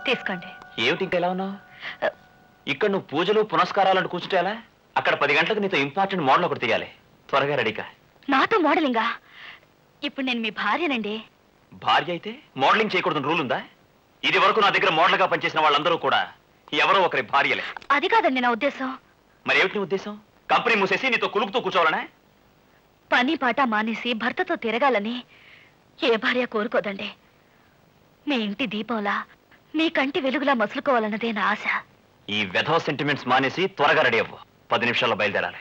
తీసుకోండి ఏమిటి ఇంకా ఎలా ఉన్నావు ఇక్కడ నువ్వు పూజలు పునస్కారాలను కూర్చుంటే ఎలా అక్కడ పది గంటలకు నీతో ఇంపార్టెంట్ మోడల్ ఒకటి తీయాలి త్వరగా రెడీగా నాతో మోడలింగా ఇప్పుడు నేను మీ భార్యనండి భార్య అయితే మోడలింగ్ చేయకూడదని రూల్ ఉందా ఇది వరకు నా దగ్గర మోడల్గా పనిచేసిన వాళ్ళందరూ కూడా ఎవరో ఒకరి భార్యలే అది కాదండి నా ఉద్దేశం మరి ఏమిటి నీ ఉద్దేశం కంపెనీ మూసేసి నీతో కులుకుతూ కూర్చోవాలనే పని పాట మానేసి భర్తతో తిరగాలని ఏ భార్య కోరుకోదండి మీ ఇంటి దీపంలా మీ కంటి వెలుగులా మసులుకోవాలన్నదే నా ఆశ ఈ వెధవ సెంటిమెంట్స్ మానేసి త్వరగా రెడీ అవ్వు పది నిమిషాల్లో బయలుదేరాలి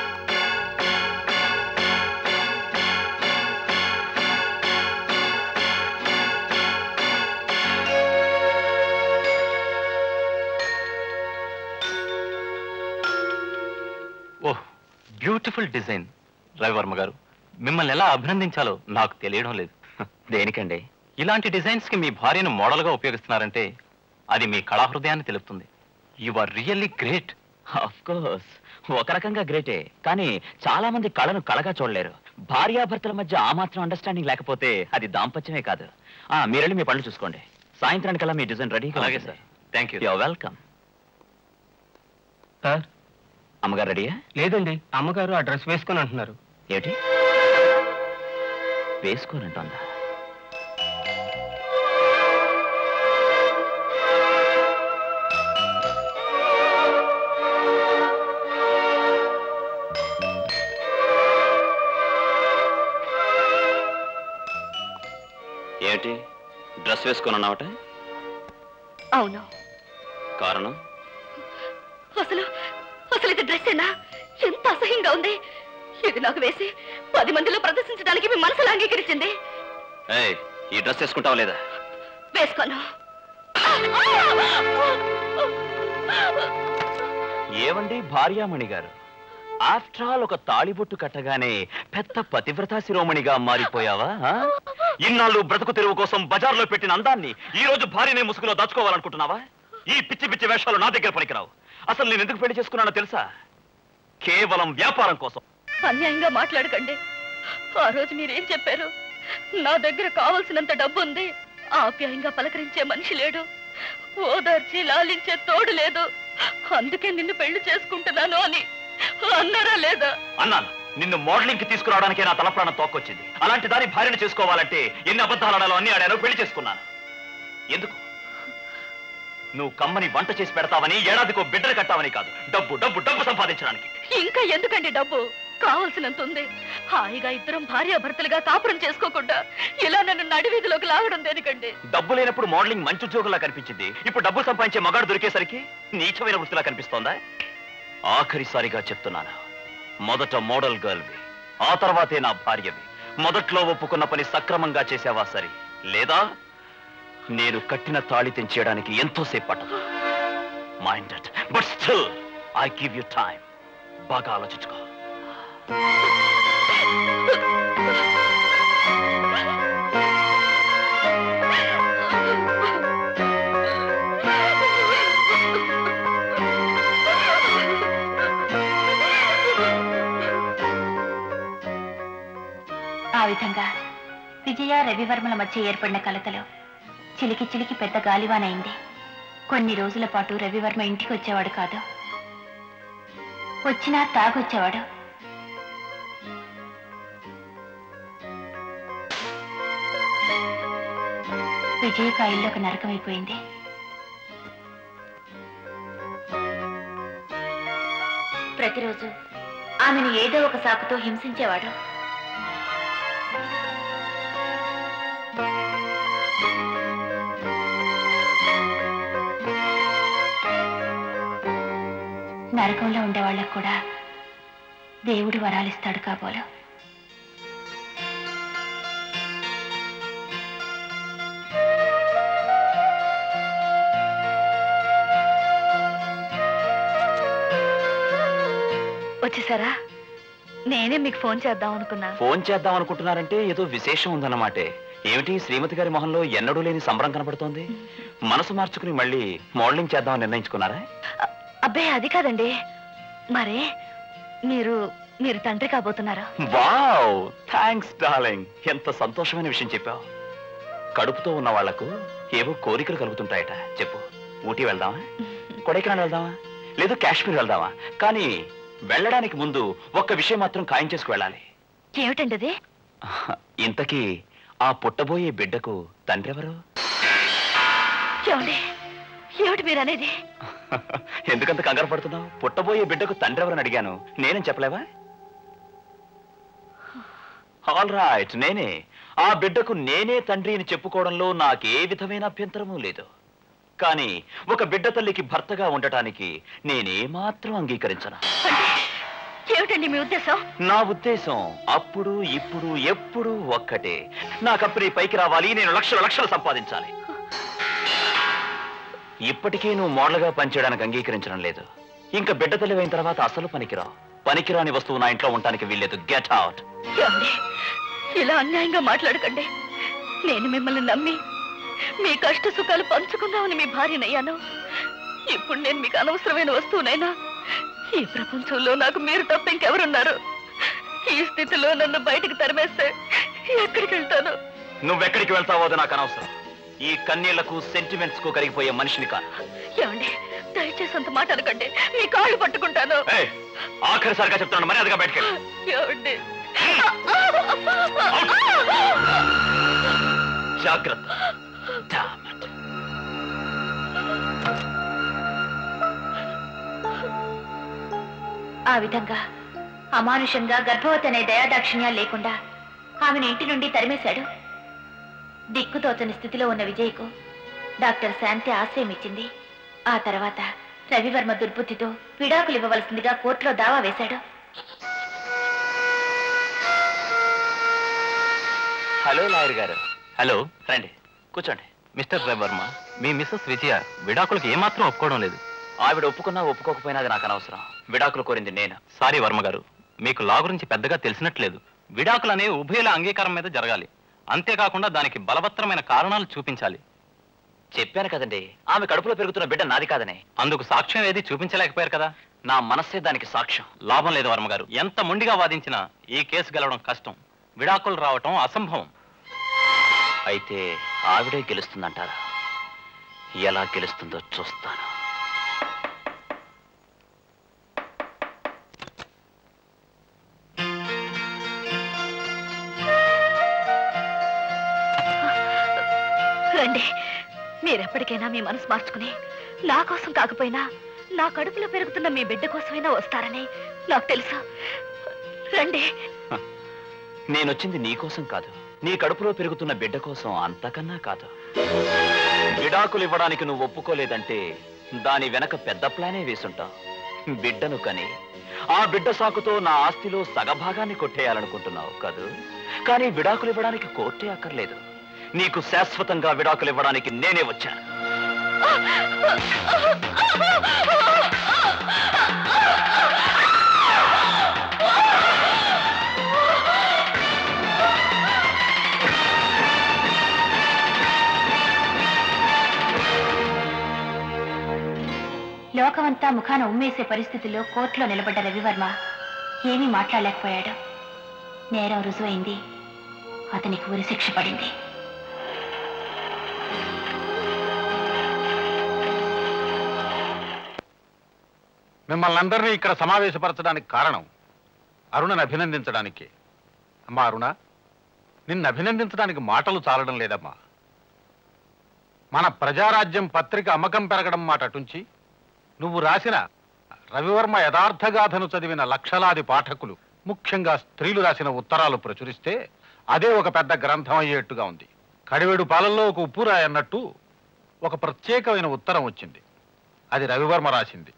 ఓహ్ బ్యూటిఫుల్ డిజైన్ రవివర్మ గారు మిమ్మల్ని ఎలా అభినందించాలో నాకు తెలియడం లేదు దేనికండి ఇలాంటి డిజైన్స్ కి మీ భార్యను మోడల్గా ఉపయోగిస్తున్నారంటే అది మీ కళాహృదయాన్ని తెలుపుతుంది you are really great of course ఒక రకంగా గ్రేటే కానీ చాలా మంది కళను కళగా చూడలేరు భార్యాభర్తల మధ్య ఆ మాత్రం అండర్స్టాండింగ్ లేకపోతే అది దాంపత్యమే కాదు ఆ మీరెళ్ళి మీ పనులు చూసుకోండి సాయంత్రానికల్లా మీ డిజైన్ రెడీ అలాగే sir thank you you welcome sir అమ్మగారు రెడీయా లేదండి అమ్మగారు ఆ డ్రెస్ వేసుకొని అంటున్నారు ఏమిటి వేసుకోనంటోందా ఏమిటి డ్రెస్ వేసుకున్నావట అవును కారణం అసలు అసలు ఇది డ్రెస్సేనా ఎంత అసహ్యంగా ఉంది ఇది నాకు వేసి పది మందిలో ప్రదర్శించడానికి మీ మనసులో అంగీకరించింది ఏయ్ ఈ డ్రెస్ వేసుకుంటావా లేదా వేసుకోను ఏవండి భార్యామణి గారు ఆఫ్టర్ ఆల్ ఒక తాళిబొట్టు కట్టగానే పెద్ద పతివ్రతా శిరోమణిగా మారిపోయావా ఆ? ఇన్నాళ్ళు బ్రతుకు తెరువు కోసం బజార్లో పెట్టిన అందాన్ని ఈ రోజు భార్యనే ముసుగులో దాచుకోవాలనుకుంటున్నావా ఈ పిచ్చి పిచ్చి వేషాలు నా దగ్గర పనికిరావు అసలు నేను ఎందుకు పెళ్లి చేసుకున్నానో తెలుసా కేవలం వ్యాపారం కోసం అన్యాయంగా మాట్లాడకండి ఆ రోజు మీరేం చెప్పారు నా దగ్గర కావలసినంత డబ్బు ఉంది ఆప్యాయంగా పలకరించే మనిషి లేడు ఓదార్చి లాలించే తోడు లేదు అందుకే నిన్ను పెళ్లి చేసుకుంటున్నాను అని అన్నారా లేదా అన్నాను నిన్ను మోడలింగ్ కి తీసుకురావడానికే నా తలప్రాణం తోక్కొచ్చింది అలాంటి దాని భార్యను చేసుకోవాలంటే ఎన్ని అబద్ధాలు ఆడాలో అన్ని ఆడానో పెళ్లి చేసుకున్నాను ఎందుకు నువ్వు కమ్మని వంట చేసి పెడతావని ఏడాదికో బిడ్డలు కట్టావని కాదు డబ్బు డబ్బు డబ్బు సంపాదించడానికి ఇంకా ఎందుకండి డబ్బు కావలసినంత ఉంది హాయిగా ఇద్దరం భార్యాభర్తలుగా కాపురం చేసుకోకుండా ఇలా నన్ను నడివీధిలోకి లాగడం దేనికండి డబ్బు లేనప్పుడు మోడలింగ్ మంచి ఉద్యోగంలా కనిపించింది ఇప్పుడు డబ్బు సంపాదించే మగాడు దొరికేసరికి నీచమైన వృత్తిలా కనిపిస్తోందా ఆఖరిసారిగా చెప్తున్నాను మొదట మోడల్ గర్ల్వి ఆ తర్వాతే నా భార్యవి మొదట్లో ఒప్పుకున్న పని సక్రమంగా చేసావా సరి లేదా నేను కట్టిన తాళి తెంచేయడానికి ఎంతోసేపు పట్టదు minded but still I give you time బాగా ఆలోచించుకో ఆ విధంగా విజయ రవివర్మల మధ్య ఏర్పడిన కలతలో చిలికి చిలికి పెద్ద గాలివానైంది కొన్ని రోజుల పాటు రవివర్మ ఇంటికి వచ్చేవాడు కాదు వచ్చినా తాగొచ్చేవాడు విజయకాయల్లో ఒక నరకం అయిపోయింది ప్రతిరోజు ఆమెను ఏదో ఒక సాకుతో హింసించేవాడు నరకంలో ఉండే వాళ్ళకు కూడా దేవుడు వరాలిస్తాడు కాబోలు వచ్చేసారా నేనే మీకు ఫోన్ చేద్దాం అనుకున్నా ఫోన్ చేద్దాం అనుకుంటున్నారంటే ఏదో విశేషం ఉందన్నమాటే ఏమిటి శ్రీమతి గారి మొహంలో ఎన్నడూ లేని సంబరం కనపడుతోంది మనసు మార్చుకుని మళ్ళీ మోడలింగ్ చేద్దామని నిర్ణయించుకున్నారా అ- అబ్బే అది కాదండి మరే మీరు మీరు తండ్రి కాబోతున్నారు వావ్ థ్యాంక్స్ డార్లింగ్ ఎంత సంతోషమైన విషయం చెప్పావు కడుపుతో ఉన్న వాళ్లకు ఏవో కోరికలు కలుగుతుంటాయట చెప్పు ఊటీ వెళ్దామా కొడైకెనాల్ వెళ్దామా లేదు కాశ్మీర్ వెళ్దామా కానీ వెళ్ళడానికి ముందు ఒక్క విషయం మాత్రం ఖాయం చేసుకు వెళ్ళాలి ఏమిటండి అది ఇంతకీ ఆ పుట్టబోయే బిడ్డకు తండ్రి ఎవరు ఏమండి ఏమిటి మీరు అనేది ఎందుకంత కంగారు పడుతున్నావు పుట్టబోయే బిడ్డకు తండ్రి ఎవరని అడిగాను నేనేం చెప్పలేవా ఆల్ రైట్ నేనే ఆ బిడ్డకు నేనే తండ్రి అని చెప్పుకోవడంలో నాకే విధమైన అభ్యంతరము లేదు కానీ ఒక బిడ్డ తల్లికి భర్తగా ఉండటానికి నేనేమాత్రం అంగీకరించను అంటే ఏమిటండి మీ ఉద్దేశం నా ఉద్దేశం అప్పుడు ఇప్పుడు ఎప్పుడు ఒక్కటే నా కంపెనీ పైకి రావాలి నేను లక్షల లక్షలు సంపాదించాలి ఇప్పటికీ నువ్వు మోడల్గా పనిచేయడానికి అంగీకరించడం లేదు ఇంకా బిడ్డ తెలివైన తర్వాత అసలు పనికిరావు పనికిరాని వస్తువు నా ఇంట్లో ఉండటానికి వీల్లేదు గెట్ అవుట్ ఏమండి ఇలా అన్యాయంగా మాట్లాడకండి నేను మిమ్మల్ని నమ్మి మీ కష్ట సుఖాలు పంచుకుందామని మీ భార్యనయ్యాను ఇప్పుడు నేను మీకు అనవసరమైన వస్తువునైనా ఈ ప్రపంచంలో నాకు మీరు తప్ప ఇంకెవరున్నారు ఈ స్థితిలో నన్ను బయటకు తరిమేస్తే ఎక్కడికి వెళ్తాను నువ్వెక్కడికి వెళ్తావో అది నాకు అనవసరం ఈ కన్నీళ్లకు సెంటిమెంట్స్ కు కరిగిపోయే మనిషిని కాను ఏమండి దయచేసి అంత మాట అనకండి మీ కాళ్ళు పట్టుకుంటాను ఏయ్, ఆఖరిసారిగా చెప్తున్నాను మరి అదిగా బయటకెళ్ళి ఏమండి జాగ్రత్త Damn it. ఆ విధంగా అమానుషంగా గర్భవతి అనే దయాదాక్షిణ్యాలు లేకుండా ఆమెను ఇంటి నుండి తరిమేశాడు దిక్కుతోచని స్థితిలో ఉన్న విజయ్కు డాక్టర్ శాంతి ఆశ్రయం ఇచ్చింది ఆ తర్వాత రవివర్మ దుర్బుద్ధితో విడాకులు ఇవ్వవలసిందిగా కోర్టులో దావా వేశాడు హలో లాయర్ గారు హలో రండి కూర్చోండి మిస్టర్ రవివర్మ మీ మిస్సెస్ విజయ విడాకులకు ఏమాత్రం ఒప్పుకోవడం లేదు ఆవిడ ఒప్పుకున్నా ఒప్పుకోకపోయినా అది నాకు అనవసరం విడాకులు కోరింది నేను సారీ వర్మ గారు మీకు లా గురించి పెద్దగా తెలిసినట్లేదు విడాకులు అనేవి ఉభయుల అంగీకారం మీద జరగాలి అంతేకాకుండా దానికి బలవత్తరమైన కారణాలు చూపించాలి చెప్పాను కదండి ఆమె కడుపులో పెరుగుతున్న బిడ్డ నాది కాదని అందుకు సాక్ష్యం ఏది చూపించలేకపోయారు కదా నా మనస్సే దానికి సాక్ష్యం లాభం లేదు వర్మ గారు ఎంత మొండిగా వాదించినా ఈ కేసు గెలవడం కష్టం విడాకులు రావటం అసంభవం అయితే ఆవిడే గెలుస్తుందంటారా ఎలా గెలుస్తుందో చూస్తాను రండి మీరెప్పటికైనా మీ మనసు మార్చుకుని నా కోసం కాకపోయినా నా కడుపులో పెరుగుతున్న మీ బిడ్డ కోసమైనా వస్తారని నాకు తెలుసు రండి నేనొచ్చింది నీ కోసం కాదు నీ కడుపులో పెరుగుతున్న బిడ్డ కోసం అంతకన్నా కాదు విడాకులు ఇవ్వడానికి నువ్వు ఒప్పుకోలేదంటే దాని వెనక పెద్ద ప్లానే వేసుంటావు బిడ్డను కని ఆ బిడ్డ సాకుతో నా ఆస్తిలో సగభాగాన్ని కొట్టేయాలనుకుంటున్నావు కాదు కానీ విడాకులు ఇవ్వడానికి కోర్టే అక్కర్లేదు నీకు శాశ్వతంగా విడాకులు ఇవ్వడానికి నేనే వచ్చాను లోకమంతా ముఖాన ఉమ్మేసే పరిస్థితుల్లో కోర్టులో నిలబడ్డ రవివర్మ ఏమీ మాట్లాడలేకపోయాడు నేరం రుజువైంది అతనికి ఉరిశిక్ష పడింది మిమ్మల్ని అందరినీ ఇక్కడ సమావేశపరచడానికి కారణం అరుణని అభినందించడానికి అమ్మా అరుణ నిన్ను అభినందించడానికి మాటలు చాలడం లేదమ్మా మన ప్రజారాజ్యం పత్రిక అమ్మకం పెరగడం మాట అటుంచి నువ్వు రాసిన రవివర్మ యథార్థగాథను చదివిన లక్షలాది పాఠకులు ముఖ్యంగా స్త్రీలు రాసిన ఉత్తరాలు ప్రచురిస్తే అదే ఒక పెద్ద గ్రంథం అయ్యేట్టుగా ఉంది కడివెడు పాలల్లో ఒక ఉప్పురాయి అన్నట్టు ఒక ప్రత్యేకమైన ఉత్తరం వచ్చింది అది రవివర్మ రాసింది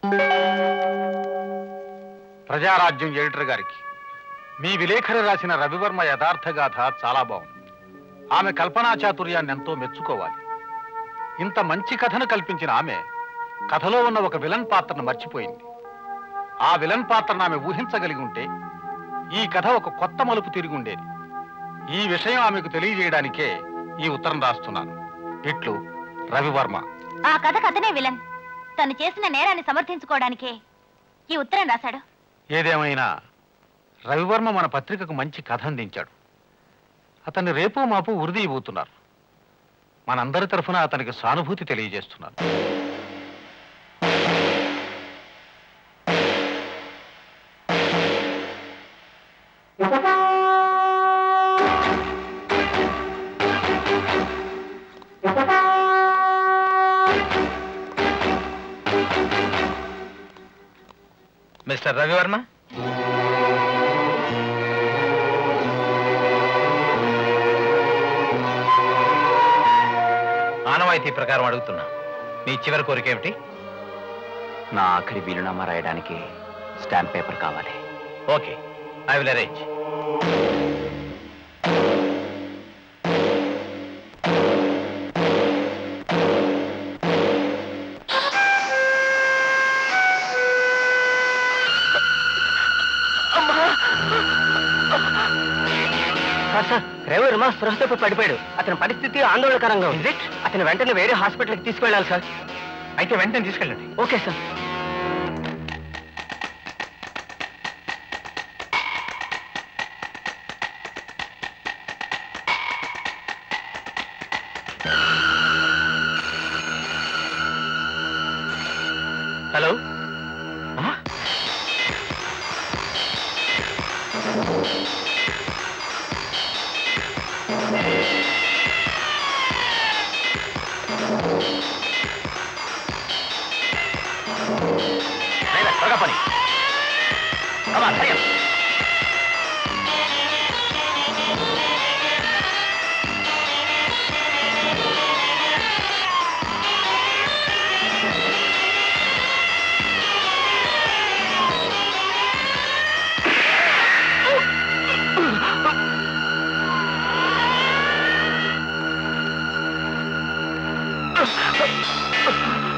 ప్రజారాజ్యం ఎడిటర్ గారికి మీ విలేఖరి రాసిన రవివర్మ యథార్థ గాథ చాలా బాగుంది ఆమె కల్పనా చాతుర్యాన్ని ఎంతో మెచ్చుకోవాలి ఇంత మంచి కథను కల్పించిన ఆమె కథలో ఉన్న ఒక విలన్ పాత్రను మర్చిపోయింది ఆ విలన్ పాత్రను ఆమె ఊహించగలిగి ఉంటే ఈ కథ ఒక కొత్త మలుపు తిరిగి ఉండేది ఈ విషయం ఆమెకు తెలియజేయడానికే ఈ ఉత్తరం రాస్తున్నాను ఇట్లు రవివర్మ ఆ కథకు అతనే విలన్ తను చేసిన నేరాన్ని సమర్థించుకోవడానికే ఈ ఉత్తరం రాశాడు ఏదేమైనా రవివర్మ మన పత్రికకు మంచి కథ అందించాడు అతన్ని రేపో మాపు ఉరిదీయబోతున్నారు మనందరి తరఫున అతనికి సానుభూతి తెలియజేస్తున్నాను మిస్టర్ రవివర్మ ఆనవాయితీ ప్రకారం అడుగుతున్నా మీ చివరి కోరిక ఏమిటి నా ఆఖరి వీలునామా రాయడానికి స్టాంప్ పేపర్ కావాలి okay I will arrange Ravivarma స్పృహతో పడిపోయాడు అతని పరిస్థితి ఆందోళనకరంగా ఉంది అతను వెంటనే వేరే హాస్పిటల్కి తీసుకెళ్ళాలి సార్ అయితే వెంటనే తీసుకెళ్ళండి ఓకే సార్ హలో డ్రైవర్, త్వరగా పని Come on, hurry up. ఆ